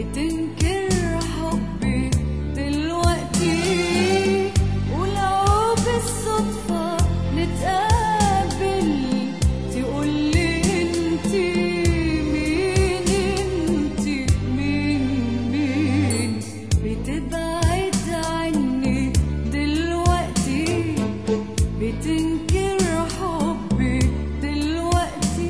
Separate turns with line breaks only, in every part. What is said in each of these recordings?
بتنكر حبي دلوقتي ولو بالصدفة نتقابل تقولي انتي مين انتي مين مين بتبعد عني دلوقتي بتنكر حبي دلوقتي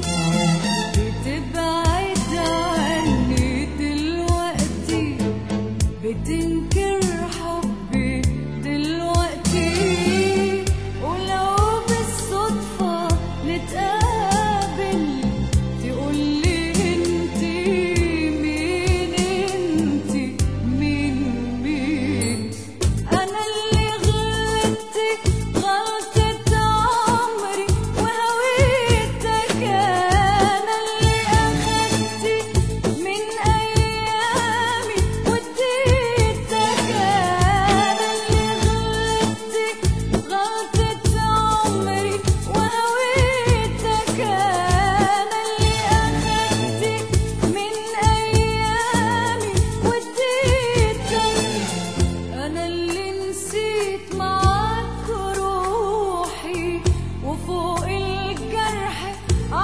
بتبعد عني دلوقتي بتنكر حبي دلوقتي ولو بالصدفة نتقابل تقولي انتي مين انتي مين مين انا اللي غلطت غلطة عمري وهويتك انا اللي اخدت من ايامي واديتك انا اللي غلطت غلطة عمري وهويتك انا اللي اخدت من ايامي واديتك أنا اللي نسيت معاك روحي وفوق الجرح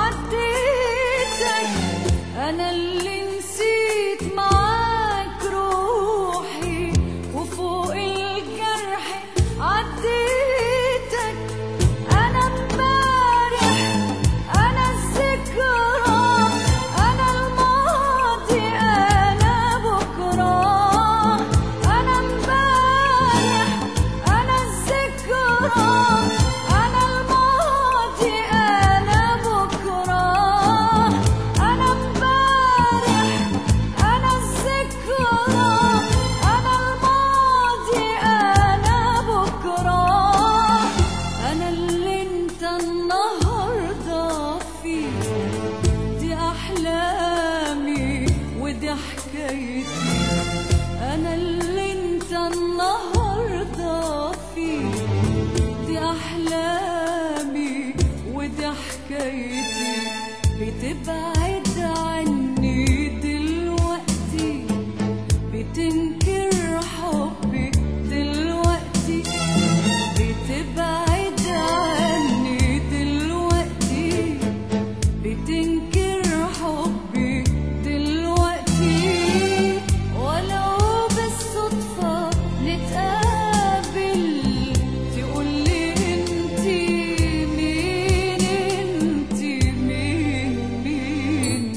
عديتك أنا اللي نسيت معاك روحي وفوق الجرح عديتك أنا امبارح أنا الذكرى أنا الماضي أنا بكرة أنا امبارح أنا الذكرى أنا الماضي أنا بكرة أنا امبارح أنا الذكرى أنا الماضي أنا بكرة أنا اللي انت النهاردة فيه دي أحلامي ودي حكايتي أنا اللي انت النهاردة فيه دي أحلامي ودي حكايتي بتبعد عني دلوقتي بتنكر حبي دلوقتي بتبعد عني دلوقتي بتنكر حبي دلوقتي ولو بالصدفة نتقابل تقولي انتي مين انتي مين مين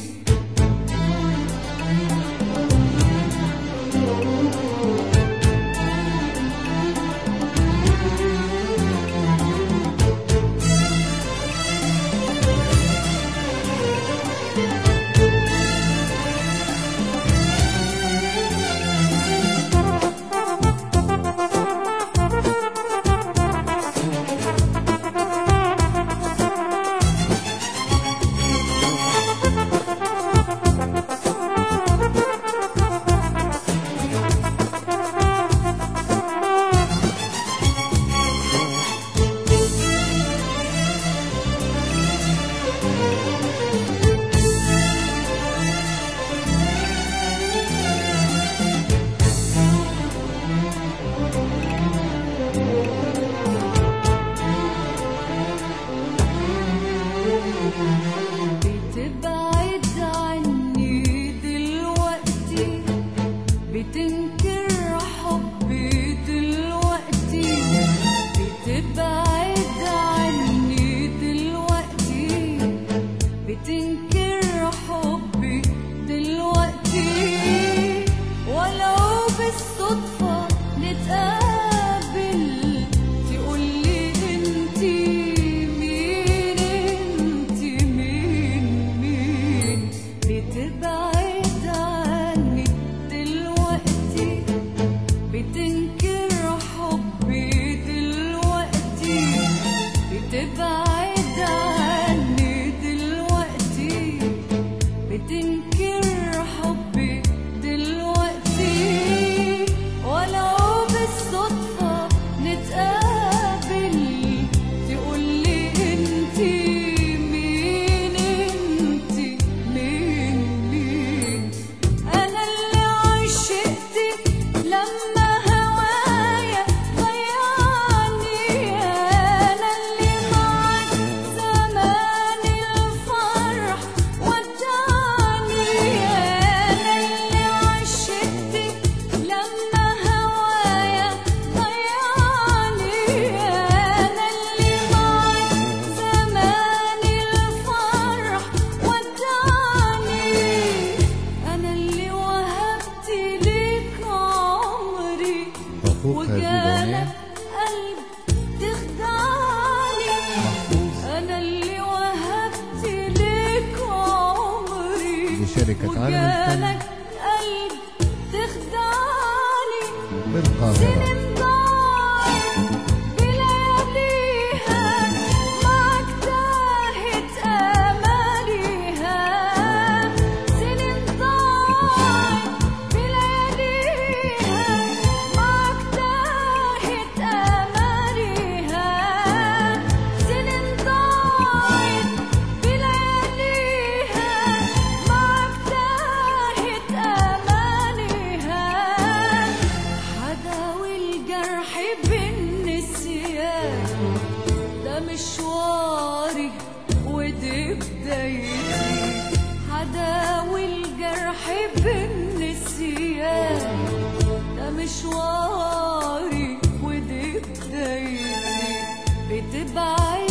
بتبعد عني دلوقتي بتنكر حبي دلوقتي بتبعد عني دلوقتي بتنكر حبي دلوقتي ولو بالصدفة نتقابل تقولي انتي مين انتي مين مين بتبعد عني دلوقتي بتنكر حبي دلوقتي بتبعد عني دلوقتي بتنكر حبي دلوقتي ولو بالصدفة نتقابل تقولي انتي مين انتي مين مين انا اللي
مبروك هذه
وجالك
الأغنية
قلب تخدعني
محفوظ
أنا اللي وهبت لك عمري
بشركة عالم الفن
وجالك قلب تخدعني
بالقاهرة
سنين ضاعت بلياليها معك تاهت آماليها سنين ضاعت بلياليها معك تاهت آماليها سنين ضاعت بلياليها معك تاهت آماليها حداوي الجرح بالنسيان ده مشواري ودي بدايتي حداوي الجرح بالنسيان ده مشواري ودي بدايتي بتبعد